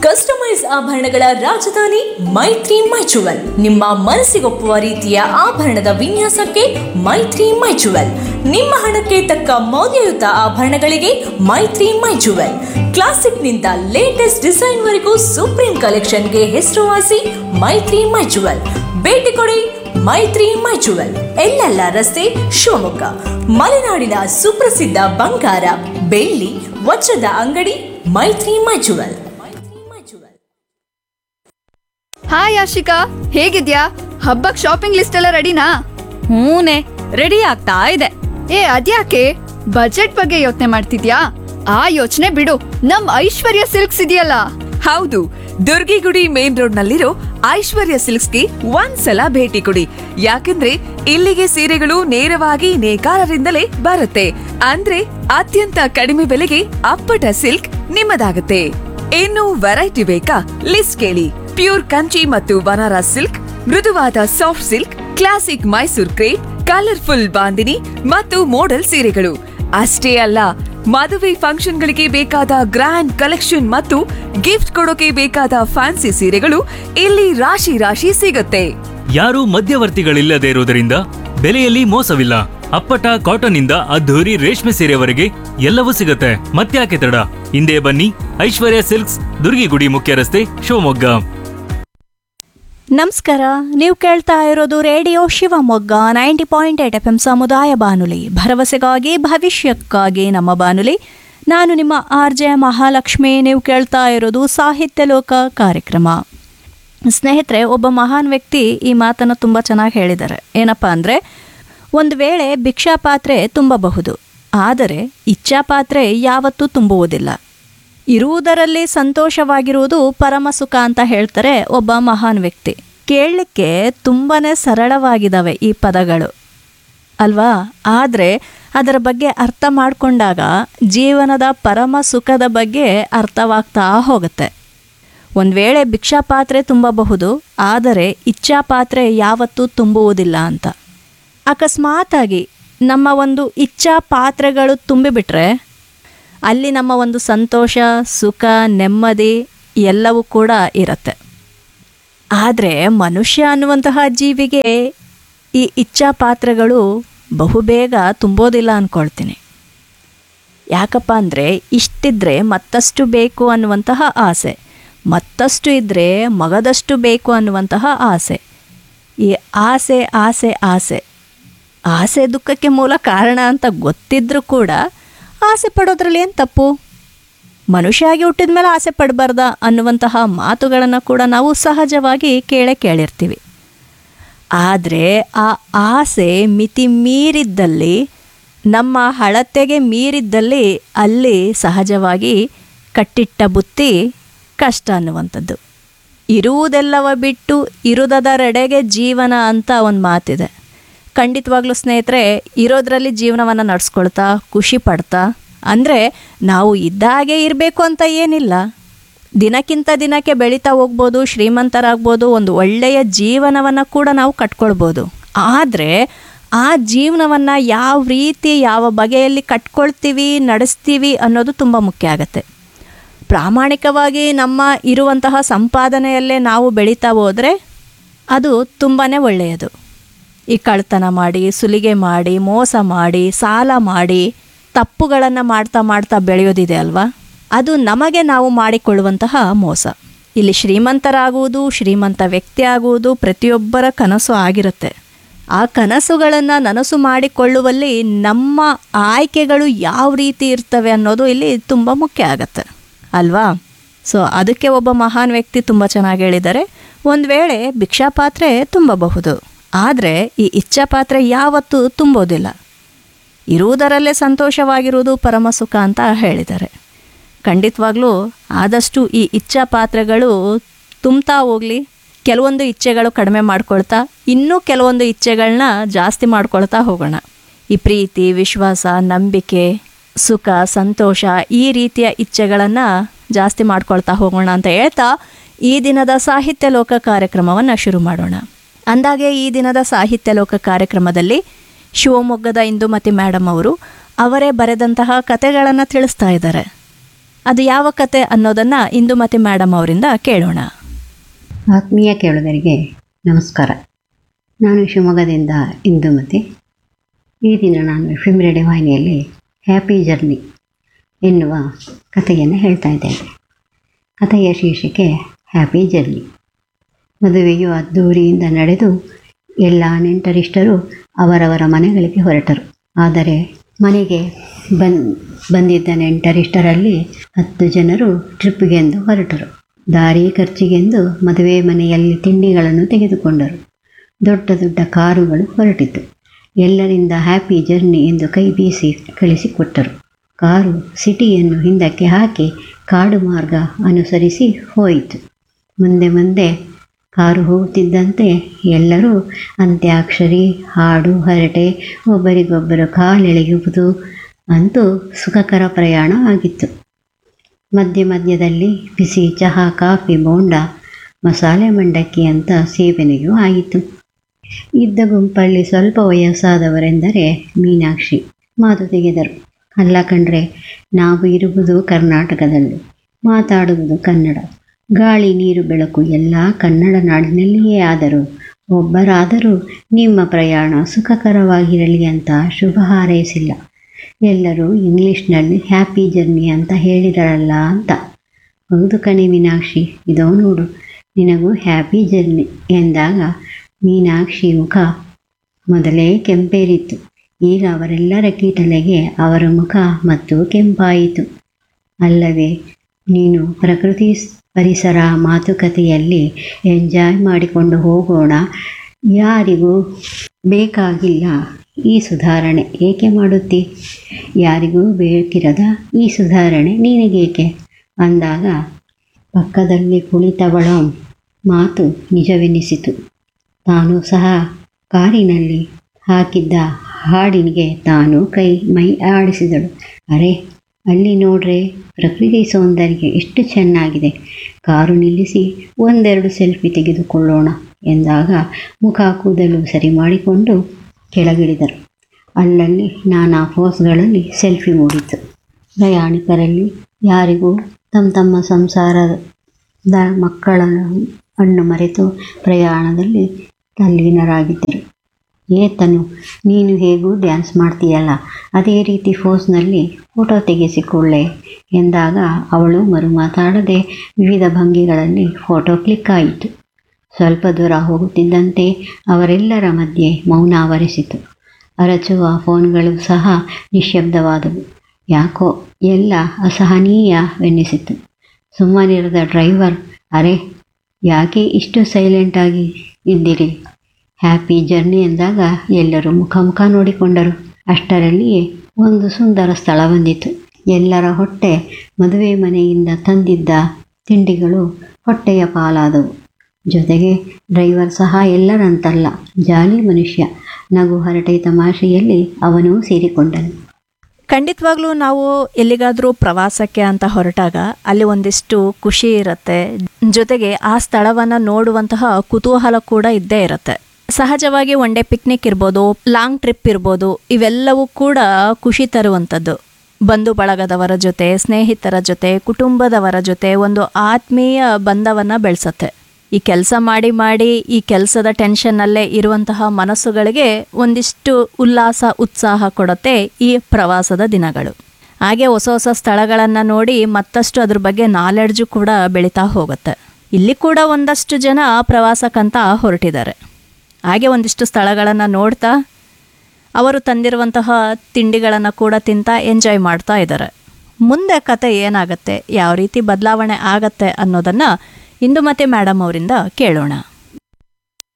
customise ಆಭರಣಗಳ ರಾಜಧಾನಿ ಮೈತ್ರಿ ಮೈಚುವಲ್ ನಿಮ್ಮ ಮನಸ್ಸಿಗೊಪ್ಪುವ ರೀತಿಯ ಆಭರಣದ ವಿನ್ಯಾಸಕ್ಕೆ ಮೈತ್ರಿ ಮೈಚುವಲ್ ನಿಮ್ಮ ಹಣಕ್ಕೆ ತಕ್ಕ ಮೌಲ್ಯಯುತ ಆಭರಣಗಳಿಗೆ ಮೈತ್ರಿ ಮೈಚುವಲ್ ಕ್ಲಾಸಿಕ್ನಿಂದ ಲೇಟೆಸ್ಟ್ ಡಿಸೈನ್ವರೆಗೂ ಸುಪ್ರೀಂ ಕಲೆಕ್ಷನ್ಗೆ ಹೆಸರುವಾಸಿ ಮೈತ್ರಿ ಮೈಚುವಲ್ ಭೇಟಿ ಕೊಡಿ ಮೈತ್ರಿ ಮೈಚುವಲ್ ಎಲ್ಲೆಲ್ಲ ರಸ್ತೆ ಶಿವಮೊಗ್ಗ ಮಲೆನಾಡಿನ ಸುಪ್ರಸಿದ್ಧ ಬಂಗಾರ ಬೆಳ್ಳಿ ವಜ್ರದ ಅಂಗಡಿ ಮೈತ್ರಿ ಮೈಚುವಲ್ ಹಾಯ್ ಆಶಿಕಾ ಹೇಗಿದ್ಯಾ ಹಬ್ಬಕ್ ಶಾಪಿಂಗ್ ಲಿಸ್ಟ್ ಎಲ್ಲ ರೆಡಿನಾ ಹೂನೆ ರೆಡಿ ಆಗ್ತಾ ಇದೆ ಏ ಅದ್ಯಾಕೆ ಬಜೆಟ್ ಬಗ್ಗೆ ಯೋಚನೆ ಮಾಡ್ತಿದ್ಯಾ ಆ ಯೋಚನೆ ಬಿಡು ನಮ್ ಐಶ್ವರ್ಯ ಸಿಲ್ಕ್ಸ್ ಇದೆಯಲ್ಲ ಹೌದು ದುರ್ಗಿಗುಡಿ ಮೇನ್ ರೋಡ್ ನಲ್ಲಿರೋ ಐಶ್ವರ್ಯ ಸಿಲ್ಕ್ಸ್ಗೆ ಒಂದ್ಸಲ ಭೇಟಿ ಕೊಡಿ ಯಾಕಂದ್ರೆ ಇಲ್ಲಿಗೆ ಸೀರೆಗಳು ನೇರವಾಗಿ ನೇಕಾರರಿಂದಲೇ ಬರುತ್ತೆ ಅಂದ್ರೆ ಅತ್ಯಂತ ಕಡಿಮೆ ಬೆಲೆಗೆ ಅಪ್ಪಟ ಸಿಲ್ಕ್ ನಿಮ್ಮದಾಗುತ್ತೆ ಇನ್ನು ವೆರೈಟಿ ಬೇಕಾ ಲಿಸ್ಟ್ ಕೇಳಿ ಪ್ಯೂರ್ ಕಂಚಿ ಮತ್ತು ಬನಾರಸ್ ಸಿಲ್ಕ್ ಮೃದುವಾದ soft silk classic Mysore crepe colourful bandhani ಮತ್ತು ಮೋಡಲ್ ಸೀರೆಗಳು ಅಷ್ಟೇ ಅಲ್ಲ ಮದುವೆ ಫಂಕ್ಷನ್ಗಳಿಗೆ ಬೇಕಾದ ಗ್ರ್ಯಾಂಡ್ ಕಲೆಕ್ಷನ್ ಮತ್ತು ಗಿಫ್ಟ್ ಕೊಡೋಕೆ ಬೇಕಾದ ಫ್ಯಾನ್ಸಿ ಸೀರೆಗಳು ಇಲ್ಲಿ ರಾಶಿ ರಾಶಿ ಸಿಗುತ್ತೆ ಯಾರೂ ಮಧ್ಯವರ್ತಿಗಳಿಲ್ಲದೆ ಇರುವುದರಿಂದ ಬೆಲೆಯಲ್ಲಿ ಮೋಸವಿಲ್ಲ ಅಪ್ಪಟ ಕಾಟನ್ ಇಂದ ಅದ್ಧೂರಿ ರೇಷ್ಮೆ ಸೀರೆವರೆಗೆ ಎಲ್ಲವೂ ಸಿಗುತ್ತೆ ಮತ್ತ್ಯಾಕೆ ತಡ ಹಿಂದೆ ಬನ್ನಿ ಐಶ್ವರ್ಯ ಸಿಲ್ಕ್ಸ್ ದುರ್ಗಿಗುಡಿ ಮುಖ್ಯ ರಸ್ತೆ ಶಿವಮೊಗ್ಗ ನಮಸ್ಕಾರ ನೀವು ಕೇಳ್ತಾ ಇರೋದು radio Shivamogga ninety point eight F M ಸಮುದಾಯ ಬಾನುಲಿ ಭರವಸೆಗಾಗಿ ಭವಿಷ್ಯಕ್ಕಾಗಿ ನಮ್ಮ ಬಾನುಲಿ ನಾನು ನಿಮ್ಮ ಆರ್ ಜೆ ಮಹಾಲಕ್ಷ್ಮಿ ನೀವು ಕೇಳ್ತಾ ಇರೋದು ಸಾಹಿತ್ಯ ಲೋಕ ಕಾರ್ಯಕ್ರಮ ಸ್ನೇಹಿತರೆ ಒಬ್ಬ ಮಹಾನ್ ವ್ಯಕ್ತಿ ಈ ಮಾತನ್ನು ತುಂಬ ಚೆನ್ನಾಗಿ ಹೇಳಿದ್ದಾರೆ ಏನಪ್ಪ ಅಂದರೆ ಒಂದು ವೇಳೆ ಭಿಕ್ಷಾ ಪಾತ್ರೆ ತುಂಬಬಹುದು ಆದರೆ ಇಚ್ಛಾ ಪಾತ್ರೆ ಯಾವತ್ತೂ ತುಂಬುವುದಿಲ್ಲ ಇರುವುದರಲ್ಲಿ ಸಂತೋಷವಾಗಿರುವುದು ಪರಮ ಸುಖ ಅಂತ ಹೇಳ್ತಾರೆ ಒಬ್ಬ ಮಹಾನ್ ವ್ಯಕ್ತಿ ಕೇಳಲಿಕ್ಕೆ ತುಂಬಾನೇ ಸರಳವಾಗಿದ್ದಾವೆ ಈ ಪದಗಳು ಅಲ್ವಾ ಆದರೆ ಅದರ ಬಗ್ಗೆ ಅರ್ಥ ಮಾಡಿಕೊಂಡಾಗ ಜೀವನದ ಪರಮ ಸುಖದ ಬಗ್ಗೆ ಅರ್ಥವಾಗ್ತಾ ಹೋಗುತ್ತೆ ಒಂದು ವೇಳೆ ಭಿಕ್ಷಾ ಪಾತ್ರೆ ತುಂಬಬಹುದು ಆದರೆ ಇಚ್ಛಾ ಪಾತ್ರೆ ಯಾವತ್ತೂ ತುಂಬುವುದಿಲ್ಲ ಅಂತ ಅಕಸ್ಮಾತಾಗಿ ನಮ್ಮ ಒಂದು ಇಚ್ಛಾ ಪಾತ್ರೆಗಳು ತುಂಬಿಬಿಟ್ರೆ ಅಲ್ಲಿ ನಮ್ಮ ಒಂದು ಸಂತೋಷ ಸುಖ ನೆಮ್ಮದಿ ಎಲ್ಲವೂ ಕೂಡ ಇರುತ್ತೆ ಆದರೆ ಮನುಷ್ಯ ಅನ್ನುವಂತಹ ಜೀವಿಗೆ ಈ ಇಚ್ಛಾ ಪಾತ್ರೆಗಳು ಬಹುಬೇಗ ತುಂಬೋದಿಲ್ಲ ಅಂದ್ಕೊಳ್ತೀನಿ ಯಾಕಪ್ಪ ಅಂದರೆ ಇಷ್ಟಿದ್ರೆ ಮತ್ತಷ್ಟು ಬೇಕು ಅನ್ನುವಂತಹ ಆಸೆ ಮತ್ತಷ್ಟು ಇದ್ದರೆ ಮಗದಷ್ಟು ಬೇಕು ಅನ್ನುವಂತಹ ಆಸೆ ಈ ಆಸೆ ಆಸೆ ಆಸೆ ಆಸೆ ದುಃಖಕ್ಕೆ ಮೂಲ ಕಾರಣ ಅಂತ ಗೊತ್ತಿದ್ರೂ ಕೂಡ ಆಸೆ ಪಡೋದ್ರಲ್ಲಿ ಏನು ತಪ್ಪು ಮನುಷ್ಯ ಆಗಿ ಹುಟ್ಟಿದ ಮೇಲೆ ಆಸೆ ಪಡಬಾರ್ದ ಅನ್ನುವಂತಹ ಮಾತುಗಳನ್ನು ಕೂಡ ನಾವು ಸಹಜವಾಗಿ ಕೇಳೇ ಕೇಳಿರ್ತೀವಿ ಆದರೆ ಆ ಆಸೆ ಮಿತಿ ಮೀರಿದ್ದಲ್ಲಿ ನಮ್ಮ ಹಳತೆಗೆ ಮೀರಿದ್ದಲ್ಲಿ ಅಲ್ಲಿ ಸಹಜವಾಗಿ ಕಟ್ಟಿಟ್ಟ ಬುತ್ತಿ ಕಷ್ಟ ಅನ್ನುವಂಥದ್ದು ಇರುವುದೆಲ್ಲವ ಬಿಟ್ಟು ಇರುವುದರೆಡೆಗೆ ಜೀವನ ಅಂತ ಒಂದು ಮಾತಿದೆ ಖಂಡಿತವಾಗ್ಲೂ ಸ್ನೇಹಿತರೆ ಇರೋದ್ರಲ್ಲಿ ಜೀವನವನ್ನು ನಡೆಸ್ಕೊಳ್ತಾ ಖುಷಿ ಪಡ್ತಾ ಅಂದರೆ ನಾವು ಇದ್ದಾಗೆ ಇರಬೇಕು ಅಂತ ಏನಿಲ್ಲ ದಿನಕ್ಕಿಂತ ದಿನಕ್ಕೆ ಬೆಳೀತಾ ಹೋಗ್ಬೋದು ಶ್ರೀಮಂತರಾಗ್ಬೋದು ಒಂದು ಒಳ್ಳೆಯ ಜೀವನವನ್ನು ಕೂಡ ನಾವು ಕಟ್ಕೊಳ್ಬೋದು ಆದರೆ ಆ ಜೀವನವನ್ನು ಯಾವ ರೀತಿ ಯಾವ ಬಗೆಯಲ್ಲಿ ಕಟ್ಕೊಳ್ತೀವಿ ನಡೆಸ್ತೀವಿ ಅನ್ನೋದು ತುಂಬ ಮುಖ್ಯ ಆಗುತ್ತೆ ಪ್ರಾಮಾಣಿಕವಾಗಿ ನಮ್ಮ ಇರುವಂತಹ ಸಂಪಾದನೆಯಲ್ಲೇ ನಾವು ಬೆಳೀತಾ ಹೋದರೆ ಅದು ತುಂಬಾ ಒಳ್ಳೆಯದು ಈ ಕಳ್ತನ ಮಾಡಿ ಸುಲಿಗೆ ಮಾಡಿ ಮೋಸ ಮಾಡಿ ಸಾಲ ಮಾಡಿ ತಪ್ಪುಗಳನ್ನು ಮಾಡ್ತಾ ಮಾಡ್ತಾ ಬೆಳೆಯೋದಿದೆ ಅಲ್ವಾ ಅದು ನಮಗೆ ನಾವು ಮಾಡಿಕೊಳ್ಳುವಂತಹ ಮೋಸ ಇಲ್ಲಿ ಶ್ರೀಮಂತರಾಗುವುದು ಶ್ರೀಮಂತ ವ್ಯಕ್ತಿ ಆಗುವುದು ಪ್ರತಿಯೊಬ್ಬರ ಕನಸು ಆಗಿರುತ್ತೆ ಆ ಕನಸುಗಳನ್ನು ನನಸು ಮಾಡಿಕೊಳ್ಳುವಲ್ಲಿ ನಮ್ಮ ಆಯ್ಕೆಗಳು ಯಾವ ರೀತಿ ಇರ್ತವೆ ಅನ್ನೋದು ಇಲ್ಲಿ ತುಂಬ ಮುಖ್ಯ ಆಗತ್ತೆ ಅಲ್ವಾ ಸೊ ಅದಕ್ಕೆ ಒಬ್ಬ ಮಹಾನ್ ವ್ಯಕ್ತಿ ತುಂಬ ಚೆನ್ನಾಗಿ ಹೇಳಿದ್ದಾರೆ ಒಂದು ವೇಳೆ ಭಿಕ್ಷಾ ಪಾತ್ರೆ ತುಂಬಬಹುದು ಆದರೆ ಈ ಇಚ್ಛಾ ಪಾತ್ರೆ ಯಾವತ್ತೂ ತುಂಬೋದಿಲ್ಲ ಇರುವುದರಲ್ಲೇ ಸಂತೋಷವಾಗಿರುವುದು ಪರಮ ಸುಖ ಅಂತ ಹೇಳಿದ್ದಾರೆ ಖಂಡಿತವಾಗ್ಲೂ ಆದಷ್ಟು ಈ ಇಚ್ಛಾ ಪಾತ್ರೆಗಳು ತುಂಬ್ತಾ ಹೋಗಲಿ ಕೆಲವೊಂದು ಇಚ್ಛೆಗಳು ಕಡಿಮೆ ಮಾಡ್ಕೊಳ್ತಾ ಇನ್ನೂ ಕೆಲವೊಂದು ಇಚ್ಛೆಗಳನ್ನ ಜಾಸ್ತಿ ಮಾಡ್ಕೊಳ್ತಾ ಹೋಗೋಣ ಈ ಪ್ರೀತಿ ವಿಶ್ವಾಸ ನಂಬಿಕೆ ಸುಖ ಸಂತೋಷ ಈ ರೀತಿಯ ಇಚ್ಛೆಗಳನ್ನು ಜಾಸ್ತಿ ಮಾಡ್ಕೊಳ್ತಾ ಹೋಗೋಣ ಅಂತ ಹೇಳ್ತಾ ಈ ದಿನದ ಸಾಹಿತ್ಯ ಲೋಕ ಕಾರ್ಯಕ್ರಮವನ್ನು ಶುರು ಮಾಡೋಣ ಅಂದಾಗೆ ಈ ದಿನದ ಸಾಹಿತ್ಯ ಲೋಕ ಕಾರ್ಯಕ್ರಮದಲ್ಲಿ ಶಿವಮೊಗ್ಗದ ಇಂದುಮತಿ ಮೇಡಮ್ ಅವರು ಅವರೇ ಬರೆದಂತಹ ಕತೆಗಳನ್ನು ತಿಳಿಸ್ತಾ ಇದ್ದಾರೆ ಅದು ಯಾವ ಕತೆ ಅನ್ನೋದನ್ನು ಇಂದುಮತಿ ಮೇಡಮ್ ಅವರಿಂದ ಕೇಳೋಣ ಆತ್ಮೀಯ ಕೇಳುಗರಿಗೆ ನಮಸ್ಕಾರ ನಾನು ಶಿವಮೊಗ್ಗದಿಂದ ಇಂದುಮತಿ ಈ ದಿನ ನಾನು ಫಿಲ್ಮ್ ರೇಡಿಯೋ ವಾಹಿನಿಯಲ್ಲಿ ಹ್ಯಾಪಿ ಜರ್ನಿ ಎನ್ನುವ ಕಥೆಯನ್ನು ಹೇಳ್ತಾ ಇದ್ದೇನೆ ಕಥೆಯ ಶೀರ್ಷಿಕೆ ಹ್ಯಾಪಿ ಜರ್ನಿ ಮದುವೆಯು ಅದ್ದೂರಿಯಿಂದ ನಡೆದು ಎಲ್ಲ ನೆಂಟರಿಷ್ಟರು ಅವರವರ ಮನೆಗಳಿಗೆ ಹೊರಟರು ಆದರೆ ಮನೆಗೆ ಬನ್ ಬಂದಿದ್ದ ನೆಂಟರಿಷ್ಟರಲ್ಲಿ ಹತ್ತು ಜನರು ಟ್ರಿಪ್ಗೆಂದು ಹೊರಟರು ದಾರಿ ಖರ್ಚಿಗೆಂದು ಮದುವೆ ಮನೆಯಲ್ಲಿ ತಿಂಡಿಗಳನ್ನು ತೆಗೆದುಕೊಂಡರು ದೊಡ್ಡ ದೊಡ್ಡ ಕಾರುಗಳು ಹೊರಟಿತು ಎಲ್ಲರಿಂದ ಹ್ಯಾಪಿ ಜರ್ನಿ ಎಂದು ಕೈ ಬೀಸಿ ಕಳಿಸಿಕೊಟ್ಟರು ಕಾರು ಸಿಟಿಯನ್ನು ಹಿಂದಕ್ಕೆ ಹಾಕಿ ಕಾಡು ಮಾರ್ಗ ಅನುಸರಿಸಿ ಹೋಯಿತು ಮುಂದೆ ಮುಂದೆ ಕಾರು ಹೋಗುತ್ತಿದ್ದಂತೆ ಎಲ್ಲರೂ ಅಂತ್ಯಾಕ್ಷರಿ ಹಾಡು ಹರಟೆ ಒಬ್ಬರಿಗೊಬ್ಬರು ಕಾಲೆಳೆಯುವುದು ಅಂತೂ ಸುಖಕರ ಪ್ರಯಾಣ ಆಗಿತ್ತು ಮಧ್ಯ ಮಧ್ಯದಲ್ಲಿ ಬಿಸಿ ಚಹಾ ಕಾಫಿ ಬೋಂಡ ಮಸಾಲೆ ಮಂಡಕ್ಕಿ ಅಂತ ಸೇವನೆಯೂ ಆಯಿತು ಇದ್ದ ಗುಂಪಲ್ಲಿ ಸ್ವಲ್ಪ ವಯಸ್ಸಾದವರೆಂದರೆ ಮೀನಾಕ್ಷಿ ಮಾತು ತೆಗೆದರು ಅಲ್ಲ ಕಂಡ್ರೆ ನಾವು ಇರುವುದು ಕರ್ನಾಟಕದಲ್ಲಿ ಮಾತಾಡುವುದು ಕನ್ನಡ ಗಾಳಿ ನೀರು ಬೆಳಕು ಎಲ್ಲ ಕನ್ನಡ ನಾಡಿನಲ್ಲಿಯೇ ಆದರೂ ಒಬ್ಬರಾದರೂ ನಿಮ್ಮ ಪ್ರಯಾಣ ಸುಖಕರವಾಗಿರಲಿ ಅಂತ ಶುಭ ಹಾರೈಸಿಲ್ಲ ಎಲ್ಲರೂ ಇಂಗ್ಲೀಷ್ನಲ್ಲಿ ಹ್ಯಾಪಿ ಜರ್ನಿ ಅಂತ ಹೇಳಿದರಲ್ಲ ಅಂತ ಹೌದು ಕಣೆ ಮೀನಾಕ್ಷಿ ಇದೋ ನೋಡು ನಿನಗೂ ಹ್ಯಾಪಿ ಜರ್ನಿ ಎಂದಾಗ ಮೀನಾಕ್ಷಿ ಮುಖ ಮೊದಲೇ ಕೆಂಪೇರಿತ್ತು ಈಗ ಅವರೆಲ್ಲರ ಕೀಟಲೆಗೆ ಅವರ ಮುಖ ಮತ್ತು ಕೆಂಪಾಯಿತು ಅಲ್ಲವೇ ನೀನು ಪ್ರಕೃತಿ ಸ್- ಪರಿಸರ ಮಾತುಕತೆಯಲ್ಲಿ ಎಂಜಾಯ್ ಮಾಡಿಕೊಂಡು ಹೋಗೋಣ ಯಾರಿಗೂ ಬೇಕಾಗಿಲ್ಲ ಈ ಸುಧಾರಣೆ ಏಕೆ ಮಾಡುತ್ತಿ ಯಾರಿಗೂ ಬೇಕಿರದ ಈ ಸುಧಾರಣೆ ನಿನಗೇಕೆ ಅಂದಾಗ ಪಕ್ಕದಲ್ಲಿ ಕುಳಿತವಳ ಮಾತು ನಿಜವೆನಿಸಿತು ತಾನು ಸಹ ಕಾರಿನಲ್ಲಿ ಹಾಕಿದ್ದ ಹಾಡಿನಿಗೆ ತಾನು ಕೈ ಮೈ ಆಡಿಸಿದಳು ಅರೆ ಅಲ್ಲಿ ನೋಡ್ರೆ ಪ್ರಕೃತಿ ಸೌಂದರ್ಯ ಎಷ್ಟು ಚೆನ್ನಾಗಿದೆ ಕಾರು ನಿಲ್ಲಿಸಿ ಒಂದೆರಡು ಸೆಲ್ಫಿ ತೆಗೆದುಕೊಳ್ಳೋಣ ಎಂದಾಗ ಮುಖ ಕೂದಲು ಸರಿ ಮಾಡಿಕೊಂಡು ಕೆಳಗಿಳಿದರು ಅಲ್ಲಲ್ಲಿ ನಾನಾ ಪೋಸ್ಗಳಲ್ಲಿ ಸೆಲ್ಫಿ ಮೂಡಿತು ಪ್ರಯಾಣಿಕರಲ್ಲಿ ಯಾರಿಗೂ ತಮ್ಮ ತಮ್ಮ ಸಂಸಾರದ ಮಕ್ಕಳ ಹಣ್ಣು ಮರೆತು ಪ್ರಯಾಣದಲ್ಲಿ ತಲ್ಲೀನರಾಗಿದ್ದರು ಏತನು ನೀನು ಹೇಗೂ ಡ್ಯಾನ್ಸ್ ಮಾಡ್ತೀಯಲ್ಲ ಅದೇ ರೀತಿ ಫೋಸ್ನಲ್ಲಿ ಫೋಟೋ ತೆಗೆಸಿಕೊಳ್ಳೆ ಎಂದಾಗ ಅವಳು ಮರು ಮಾತಾಡದೆ ವಿವಿಧ ಭಂಗಿಗಳಲ್ಲಿ ಫೋಟೋ ಕ್ಲಿಕ್ ಆಯಿತು ಸ್ವಲ್ಪ ದೂರ ಹೋಗುತ್ತಿದ್ದಂತೆ ಅವರೆಲ್ಲರ ಮಧ್ಯೆ ಮೌನ ಆವರಿಸಿತು ಅರಚುವ ಫೋನ್ಗಳು ಸಹ ನಿಶ್ಶಬ್ದವಾದವು ಯಾಕೋ ಎಲ್ಲ ಅಸಹನೀಯವೆನ್ನಿಸಿತು ಸುಮ್ಮನಿರದ ಡ್ರೈವರ್ ಅರೆ ಯಾಕೆ ಇಷ್ಟು ಸೈಲೆಂಟಾಗಿ ಇದ್ದಿರಿ ಹ್ಯಾಪಿ ಜರ್ನಿ ಎಂದಾಗ ಎಲ್ಲರೂ ಮುಖ ಮುಖ ನೋಡಿಕೊಂಡರು ಅಷ್ಟರಲ್ಲಿಯೇ ಒಂದು ಸುಂದರ ಸ್ಥಳ ಬಂದಿತು ಎಲ್ಲರ ಹೊಟ್ಟೆ ಮದುವೆ ಮನೆಯಿಂದ ತಂದಿದ್ದ ತಿಂಡಿಗಳು ಹೊಟ್ಟೆಯ ಪಾಲಾದವು ಜೊತೆಗೆ ಡ್ರೈವರ್ ಸಹ ಎಲ್ಲರಂತಲ್ಲ ಜಾಲಿ ಮನುಷ್ಯ ನಗು ಹರಟೆ ತಮಾಷೆಯಲ್ಲಿ ಅವನೂ ಸೇರಿಕೊಂಡನು ಖಂಡಿತವಾಗ್ಲೂ ನಾವು ಎಲ್ಲಿಗಾದರೂ ಪ್ರವಾಸಕ್ಕೆ ಅಂತ ಹೊರಟಾಗ ಅಲ್ಲಿ ಒಂದಿಷ್ಟು ಖುಷಿ ಇರುತ್ತೆ ಜೊತೆಗೆ ಆ ಸ್ಥಳವನ್ನು ನೋಡುವಂತಹ ಕುತೂಹಲ ಕೂಡ ಇದ್ದೇ ಇರುತ್ತೆ ಸಹಜವಾಗಿ ಒನ್ ಡೇ ಪಿಕ್ನಿಕ್ ಇರ್ಬೋದು ಲಾಂಗ್ ಟ್ರಿಪ್ ಇರ್ಬೋದು ಇವೆಲ್ಲವೂ ಕೂಡ ಖುಷಿ ತರುವಂಥದ್ದು ಬಂಧು ಬಳಗದವರ ಜೊತೆ ಸ್ನೇಹಿತರ ಜೊತೆ ಕುಟುಂಬದವರ ಜೊತೆ ಒಂದು ಆತ್ಮೀಯ ಬಂಧವನ್ನು ಬೆಳೆಸತ್ತೆ ಈ ಕೆಲಸ ಮಾಡಿ ಮಾಡಿ ಈ ಕೆಲಸದ ಟೆನ್ಷನ್ನಲ್ಲೇ ಇರುವಂತಹ ಮನಸ್ಸುಗಳಿಗೆ ಒಂದಿಷ್ಟು ಉಲ್ಲಾಸ ಉತ್ಸಾಹ ಕೊಡುತ್ತೆ ಈ ಪ್ರವಾಸದ ದಿನಗಳು ಹಾಗೆ ಹೊಸ ಹೊಸ ಸ್ಥಳಗಳನ್ನು ನೋಡಿ ಮತ್ತಷ್ಟು ಅದ್ರ ಬಗ್ಗೆ ನಾಲೆಡ್ಜು ಕೂಡ ಬೆಳೀತಾ ಹೋಗುತ್ತೆ ಇಲ್ಲಿ ಕೂಡ ಒಂದಷ್ಟು ಜನ ಪ್ರವಾಸಕ್ಕಂತ ಹೊರಟಿದ್ದಾರೆ ಹಾಗೆ ಒಂದಿಷ್ಟು ಸ್ಥಳಗಳನ್ನು ನೋಡ್ತಾ ಅವರು ತಂದಿರುವಂತಹ ತಿಂಡಿಗಳನ್ನು ಕೂಡ ತಿಂತಾ ಎಂಜಾಯ್ ಮಾಡ್ತಾ ಇದ್ದಾರೆ ಮುಂದೆ ಕತೆ ಏನಾಗುತ್ತೆ ಯಾವ ರೀತಿ ಬದಲಾವಣೆ ಆಗತ್ತೆ ಅನ್ನೋದನ್ನು ಇಂದು ಮತ್ತೆ ಮೇಡಮ್ ಅವರಿಂದ ಕೇಳೋಣ